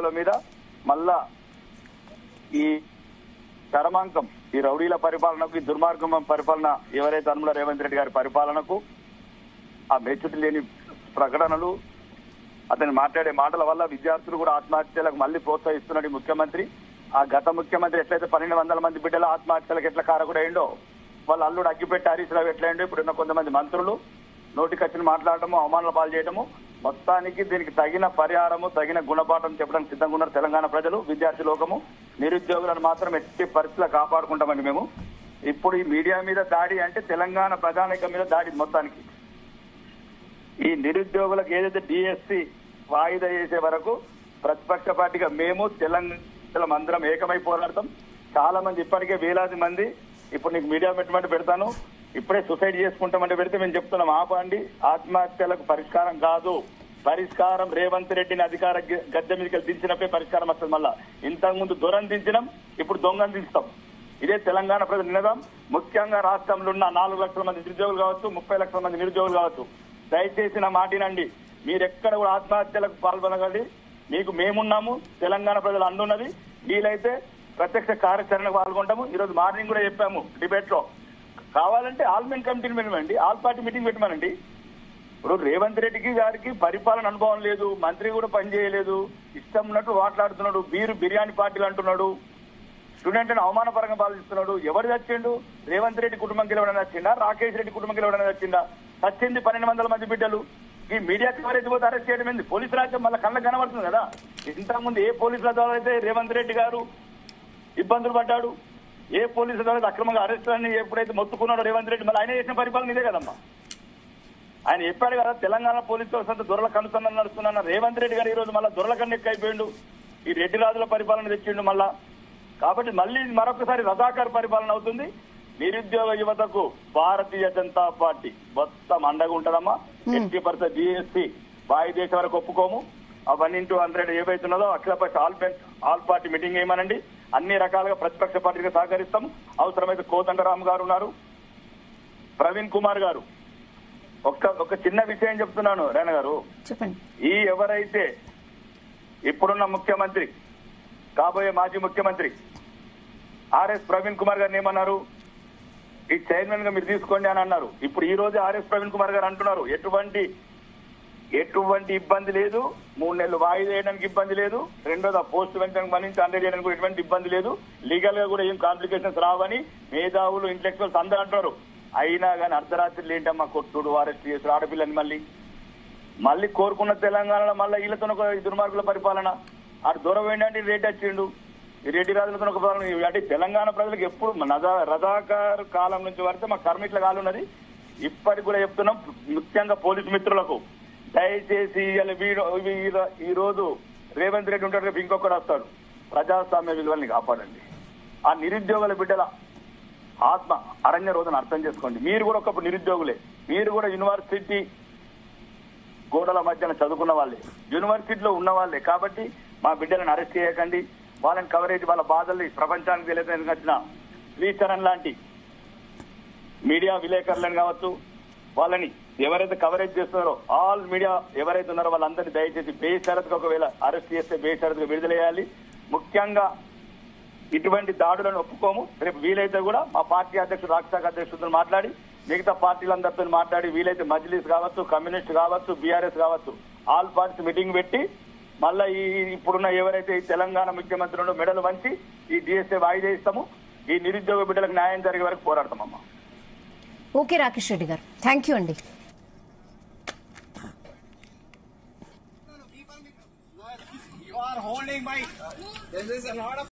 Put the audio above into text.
నిరుద్యోగుల మీద మళ్ళా ఈ చరమాంకం ఈ రౌడీల పరిపాలనకు ఈ దుర్మార్గం పరిపాలన ఎవరైతే అనుమల రేవంత్ రెడ్డి గారి పరిపాలనకు ఆ మెచ్యూరిటీ లేని ప్రకటనలు అతను మాట్లాడే మాటల వల్ల విద్యార్థులు కూడా ఆత్మహత్యలకు మళ్ళీ ప్రోత్సహిస్తున్నాడు ఈ ముఖ్యమంత్రి ఆ గత ముఖ్యమంత్రి ఎట్లయితే పన్నెండు వందల మంది బిడ్డల ఆత్మహత్యలకు ఎట్లా కారకుడైండో వాళ్ళ అల్లుడు అగ్గిపెట్టి హరీష్ రావు ఎట్లయిండో ఇప్పుడున్న కొంతమంది మంత్రులు నోటికొచ్చిన మాట్లాడటము అవమానాలు పాలు చేయడము మొత్తానికి దీనికి తగిన పరిహారము తగిన గుణపాఠం చెప్పడానికి సిద్ధంగా ఉన్నారు తెలంగాణ ప్రజలు విద్యార్థి లోకము నిరుద్యోగులను మాత్రం ఎట్టి పరిస్థితుల్లో కాపాడుకుంటామండి మేము ఇప్పుడు ఈ మీడియా మీద దాడి అంటే తెలంగాణ ప్రజానికం మీద దాడి మొత్తానికి ఈ నిరుద్యోగులకు ఏదైతే డిఎస్సి వాయిదా చేసే వరకు ప్రతిపక్ష పార్టీగా మేము తెలంగాణ అందరం ఏకమై పోరాడతాం చాలా మంది ఇప్పటికే వేలాది మంది ఇప్పుడు నీకు మీడియా పెట్టమంటే పెడతాను ఇప్పుడే సూసైడ్ చేసుకుంటామంటే పెడితే మేము చెప్తున్నాం ఆపండి ఆత్మహత్యలకు పరిష్కారం కాదు పరిష్కారం రేవంత్ రెడ్డిని అధికార గ- గద్దె మీదకి దించినప్పుడే పరిష్కారం వస్తుంది మళ్ళా ఇంతకు ముందు దూరం దించినాం ఇప్పుడు దొంగను దించుతాం ఇదే తెలంగాణ ప్రజలు నినదాం ముఖ్యంగా రాష్ట్రంలో ఉన్న నాలుగు లక్షల మంది నిరుద్యోగులు కావచ్చు ముప్పై లక్షల మంది నిరుద్యోగులు కావచ్చు దయచేసి నా మాటినండి మీరెక్కడ కూడా ఆత్మహత్యలకు పాల్గొనగలి మీకు మేమున్నాము తెలంగాణ ప్రజలు అందున్నది వీలైతే ప్రత్యక్ష కార్యాచరణకు పాల్గొంటాము ఈ రోజు మార్నింగ్ కూడా చెప్పాము డిబేట్ లో కావాలంటే ఆల్మెన్ కమిటీని పెట్టమండి ఆల్ పార్టీ మీటింగ్ పెట్టమనండి ఇప్పుడు రేవంత్ రెడ్డికి గారికి పరిపాలన అనుభవం లేదు మంత్రి కూడా పనిచేయలేదు ఇష్టం ఉన్నట్టు మాట్లాడుతున్నాడు బీరు బిర్యానీ పార్టీలు అంటున్నాడు స్టూడెంట్ ని అవమానపరంగా పాలిస్తున్నాడు ఎవరు చచ్చిండు రేవంత్ రెడ్డి కుటుంబంకి ఎవరైనా వచ్చిందా రాకేష్ రెడ్డి కుటుంబంకి ఎవరైనా వచ్చిందా చచ్చింది పన్నెండు వందల మంది బిడ్డలు ఈ మీడియా కవరేజ్ పోతే అరెస్ట్ చేయడం ఏంది పోలీసు రాజ్యం మళ్ళీ కళ్ళకు కనబడుతుంది కదా ఇంతకుముందు ఏ పోలీసుల ద్వారా అయితే రేవంత్ రెడ్డి గారు ఇబ్బందులు పడ్డాడు ఏ పోలీసుల ద్వారా అయితే అక్రమంగా అరెస్ట్ అని ఎప్పుడైతే మొత్తుకున్నాడో రేవంత్ రెడ్డి మళ్ళీ ఆయన చేసిన పరిపాలన ఇదే కదమ్మా ఆయన చెప్పాడు కదా తెలంగాణ పోలీసు వ్యవస్థ దొరల కనుసన్న నడుస్తున్న రేవంత్ రెడ్డి గారు ఈ రోజు మళ్ళీ దొరల కన్ను ఎక్కువైపోయిండు ఈ రెడ్డి రాజుల పరిపాలన తెచ్చిండు మళ్ళా కాబట్టి మళ్ళీ మరొకసారి రజాకార్ పరిపాలన అవుతుంది నిరుద్యోగ యువతకు భారతీయ జనతా పార్టీ మొత్తం అండగా ఉంటదమ్మా ఎస్టీ పర్సెంట్ జిఎస్టీ వాయి దేశం వరకు ఒప్పుకోము ఆ వన్ ఇంటూ హండ్రెడ్ ఏవైతున్నదో అఖిలపక్ష ఆల్ పెన్- ఆల్ పార్టీ మీటింగ్ వేయమనండి అన్ని రకాలుగా ప్రతిపక్ష పార్టీగా సహకరిస్తాం అవసరమైతే కోదండరామ్ గారు ఉన్నారు ప్రవీణ్ కుమార్ గారు ఒక్క ఒక చిన్న విషయం చెప్తున్నాను రేణ గారు చెప్పండి ఈ ఎవరైతే ఇప్పుడున్న ముఖ్యమంత్రి కాబోయే మాజీ ముఖ్యమంత్రి ఆర్ఎస్ ప్రవీణ్ కుమార్ గారిని ఏమన్నారు ఈ చైర్మన్ గా మీరు తీసుకోండి అని అన్నారు ఇప్పుడు ఈ రోజు ఆర్ఎస్ ప్రవీణ్ కుమార్ గారు అంటున్నారు ఎటువంటి ఎటువంటి ఇబ్బంది లేదు మూడు నెలలు వాయిదా వేయడానికి ఇబ్బంది లేదు రెండోది ఆ పోస్ట్ వెంటనే మరణించి అండర్ చేయడానికి కూడా ఎటువంటి ఇబ్బంది లేదు లీగల్ గా కూడా ఏం కాంప్లికేషన్స్ రావని మేధావులు ఇంటలెక్చువల్స్ అందరూ అంటారు అయినా కానీ అర్ధరాత్రి ఏంటమ్మా కొట్టుడు అరెస్ట్ చేసి ఆడపిల్లని మళ్ళీ మళ్ళీ కోరుకున్న తెలంగాణలో మళ్ళీ వీళ్ళతో ఒక దుర్మార్గుల పరిపాలన అటు దూరం ఏంటంటే రేట్ వచ్చిండు ఈ రెడ్డి రాజులతో ఒక పాలన అంటే తెలంగాణ ప్రజలకు ఎప్పుడు నజా- రజాకార్ కాలం నుంచి వరకు మా కర్మిట్ల కాలం ఉన్నది ఇప్పటికి కూడా చెప్తున్నాం ముఖ్యంగా పోలీసు మిత్రులకు దయచేసి ఇవాళ వీడు వీర- ఈ రోజు రేవంత్ రెడ్డి ఉంటాడు రేపు ఇంకొకడు వస్తాడు ప్రజాస్వామ్య విలువల్ని కాపాడండి ఆ నిరుద్యోగుల బిడ్డల ఆత్మ అరణ్య రోజున అర్థం చేసుకోండి మీరు కూడా ఒకప్పుడు నిరుద్యోగులే మీరు కూడా యూనివర్సిటీ గోడల మధ్యన చదువుకున్న వాళ్ళే యూనివర్సిటీలో ఉన్న వాళ్ళే కాబట్టి మా బిడ్డలను అరెస్ట్ చేయకండి వాళ్ళని కవరేజ్ వాళ్ళ బాధల్ని ప్రపంచానికి తెలియదని వచ్చిన శ్రీచరణ్ లాంటి మీడియా విలేకరులను కావచ్చు వాళ్ళని ఎవరైతే కవరేజ్ చేస్తున్నారో ఆల్ మీడియా ఎవరైతే ఉన్నారో వాళ్ళందరినీ దయచేసి బేషరతుగా ఒకవేళ అరెస్ట్ చేస్తే బేషరతుగా విడుదల చేయాలి ముఖ్యంగా ఇటువంటి దాడులను ఒప్పుకోము రేపు వీలైతే కూడా మా పార్టీ అధ్యక్షుడు రాష్ట్ర అధ్యక్షుడితో మాట్లాడి మిగతా పార్టీలందరితో మాట్లాడి వీలైతే మజ్లిస్ కావచ్చు కమ్యూనిస్ట్ కావచ్చు బీఆర్ఎస్ కావచ్చు ఆల్ పార్టీస్ మీటింగ్ పెట్టి మళ్ళా ఈ ఇప్పుడున్న ఎవరైతే ఈ తెలంగాణ ముఖ్యమంత్రి ఉండో మెడలు వంచి ఈ డిఎస్ఏ వాయిదా ఇస్తాము ఈ నిరుద్యోగ బిడ్డలకు న్యాయం జరిగే వరకు పోరాడతామమ్మా ఓకే రాకేష్ రెడ్డి గారు థ్యాంక్ యూ అండి You are holding my. This is not a